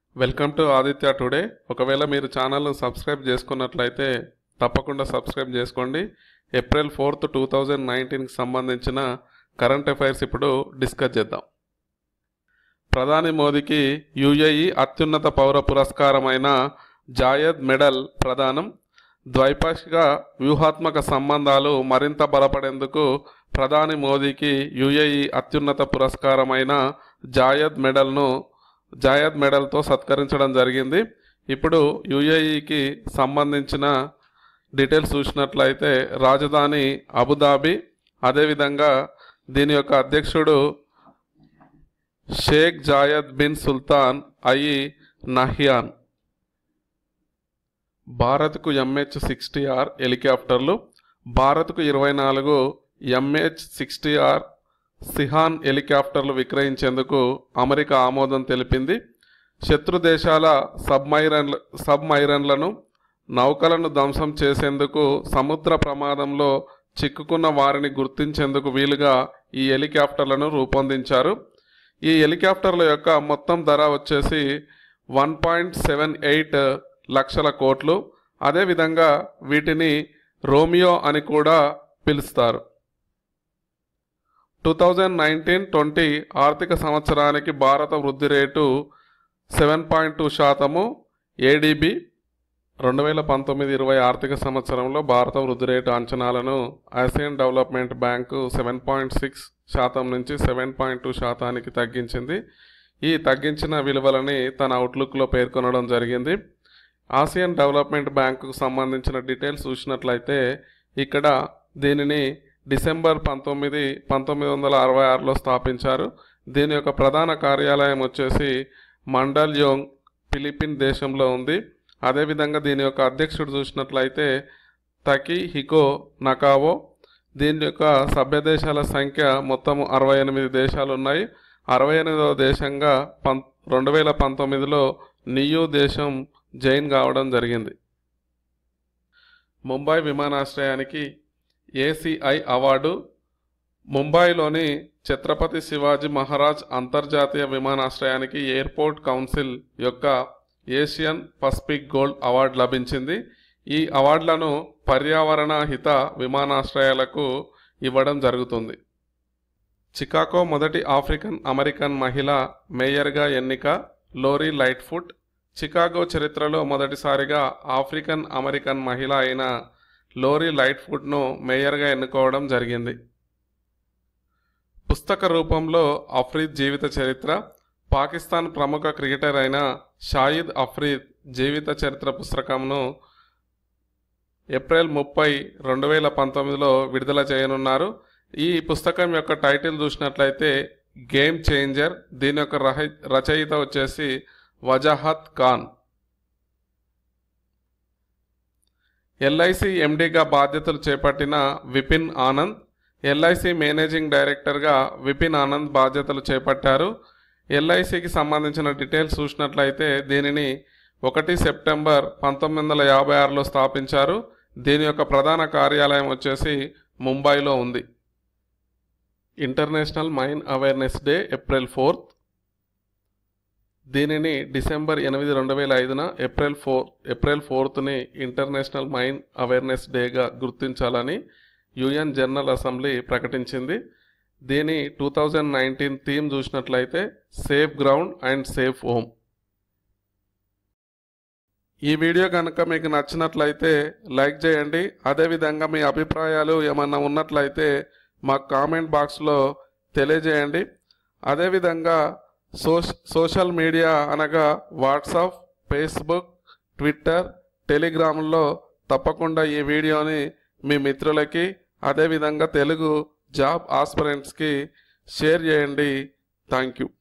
welcome to Aditya today ఒకవేళ మీరు ఛానల్ను సబ్స్క్రైబ్ చేసుకున్నట్లయితే తప్పకుండా సబ్స్క్రైబ్ చేసుకోండి ఏప్రిల్ ఫోర్త్ టూ థౌజండ్ నైన్టీన్కి సంబంధించిన కరెంట్ అఫైర్స్ ఇప్పుడు డిస్కస్ చేద్దాం ప్రధాని మోదీకి యుఏఈ అత్యున్నత పౌర పురస్కారమైన జాయద్ మెడల్ ప్రదానం ద్వైపాక్షిక వ్యూహాత్మక సంబంధాలు మరింత బలపడేందుకు ప్రధాని మోదీకి యుఏఈ అత్యున్నత పురస్కారమైన జాయద్ మెడల్ను జాయద్ మెడల్తో సత్కరించడం జరిగింది ఇప్పుడు యుఏఈకి సంబంధించిన డీటెయిల్స్ చూసినట్లయితే రాజధాని అబుదాబి అదేవిధంగా దీని యొక్క అధ్యక్షుడు షేక్ జాయద్ బిన్ సుల్తాన్ అయి నహ్యాన్ భారత్కు ఎంహెచ్ సిక్స్టీ ఆర్ హెలికాప్టర్లు భారత్కు ఇరవై నాలుగు ఎంహెచ్ సిక్స్టీ ఆర్ సిహాన్ హెలికాప్టర్లు విక్రయించేందుకు అమెరికా ఆమోదం తెలిపింది శత్రు దేశాల సబ్మైరన్ల సబ్మైరన్లను నౌకలను ధ్వంసం చేసేందుకు సముద్ర ప్రమాదంలో చిక్కుకున్న వారిని గుర్తించేందుకు వీలుగా ఈ హెలికాప్టర్లను రూపొందించారు ఈ హెలికాప్టర్ల యొక్క మొత్తం ధర వచ్చేసి వన్ పాయింట్ సెవెన్ ఎయిట్ లక్షల కోట్లు అదేవిధంగా వీటిని రోమియో అని కూడా పిలుస్తారు టూ థౌజండ్ నైన్టీన్ ట్వంటీ ఆర్థిక సంవత్సరానికి భారత వృద్ధి రేటు సెవెన్ పాయింట్ టూ శాతము ఏడిబి రెండు వేల పంతొమ్మిది ఇరవై ఆర్థిక సంవత్సరంలో భారత వృద్ధి రేటు అంచనాలను Asian development bank seven point six శాతం నుంచి సెవెన్ పాయింట్ టూ శాతానికి తగ్గించింది ఈ తగ్గించిన విలువలని తన అవుట్లుక్లో పేర్కొనడం జరిగింది ఆసియన్ డెవలప్మెంట్ బ్యాంకుకు సంబంధించిన డీటెయిల్స్ చూసినట్లయితే ఇక్కడ దీనిని డిసెంబర్ పంతొమ్మిది పంతొమ్మిది వందల అరవై ఆరులో స్థాపించారు దీని యొక్క ప్రధాన కార్యాలయం వచ్చేసి మండల్యోంగ్ ఫిలిపిన్ దేశంలో ఉంది అదేవిధంగా దీని యొక్క అధ్యక్షుడు చూసినట్లయితే తకి హికో నకావో దీని యొక్క సభ్య దేశాల సంఖ్య మొత్తం అరవై ఎనిమిది దేశాలు ఉన్నాయి అరవై ఎనిమిదవ దేశంగా పం రెండు వేల పంతొమ్మిదిలో నియూ దేశం జైన్ కావడం జరిగింది ముంబై విమానాశ్రయానికి ఏసీఐ అవార్డు ముంబైలోని ఛత్రపతి శివాజీ మహారాజ్ అంతర్జాతీయ విమానాశ్రయానికి ఎయిర్పోర్ట్ కౌన్సిల్ యొక్క ఏషియన్ పసిఫిక్ గోల్డ్ అవార్డు లభించింది ఈ అవార్డులను పర్యావరణ హిత విమానాశ్రయాలకు ఇవ్వడం జరుగుతుంది చికాగో మొదటి ఆఫ్రికన్ అమెరికన్ మహిళ మేయర్గా ఎన్నిక లోరీ లైట్ఫుట్ చికాగో చరిత్రలో మొదటిసారిగా ఆఫ్రికన్ అమెరికన్ మహిళ అయిన లోరీ లైట్ఫుట్ను మేయర్గా ఎన్నుకోవడం జరిగింది పుస్తక రూపంలో అఫ్రీద్ జీవిత చరిత్ర పాకిస్తాన్ ప్రముఖ క్రికెటర్ అయిన షాయిద్ అఫ్రీద్ జీవిత చరిత్ర పుస్తకంను ఏప్రిల్ ముప్పై రెండు వేల పంతొమ్మిదిలో విడుదల చేయనున్నారు ఈ పుస్తకం యొక్క టైటిల్ చూసినట్లయితే గేమ్ చేంజర్ దీని యొక్క రహ రచయిత వచ్చేసి వజాహత్ ఖాన్ ఎల్ఐసి ఎండీగా బాధ్యతలు చేపట్టిన విపిన్ ఆనంద్ ఎల్ఐసి మేనేజింగ్ డైరెక్టర్గా విపిన్ ఆనంద్ బాధ్యతలు చేపట్టారు ఎల్ఐసికి సంబంధించిన డీటెయిల్స్ చూసినట్లయితే దీనిని ఒకటి సెప్టెంబర్ పంతొమ్మిది వందల యాభై ఆరులో స్థాపించారు దీని యొక్క ప్రధాన కార్యాలయం వచ్చేసి ముంబైలో ఉంది international mine awareness day April fourth దీనిని డిసెంబర్ ఎనిమిది రెండు వేల ఐదున ఏప్రిల్ ఫోర్ ఏప్రిల్ ఫోర్త్ని ఇంటర్నేషనల్ మైన్ అవేర్నెస్ డేగా గుర్తించాలని యుఎన్ జనరల్ అసెంబ్లీ ప్రకటించింది దీని టూ థౌజండ్ నైన్టీన్ థీమ్ చూసినట్లయితే safe ground and safe home ఈ వీడియో కనుక మీకు నచ్చినట్లయితే లైక్ చేయండి అదేవిధంగా మీ అభిప్రాయాలు ఏమన్నా ఉన్నట్లయితే మాకు కామెంట్ బాక్స్లో తెలియజేయండి అదేవిధంగా సోష్ సోషల్ మీడియా అనగా వాట్సాప్ ఫేస్బుక్ ట్విట్టర్ టెలిగ్రామ్లో తప్పకుండా ఈ వీడియోని మీ మిత్రులకి అదేవిధంగా తెలుగు జాబ్ ఆస్పిరెంట్స్కి షేర్ చేయండి థ్యాంక్ యూ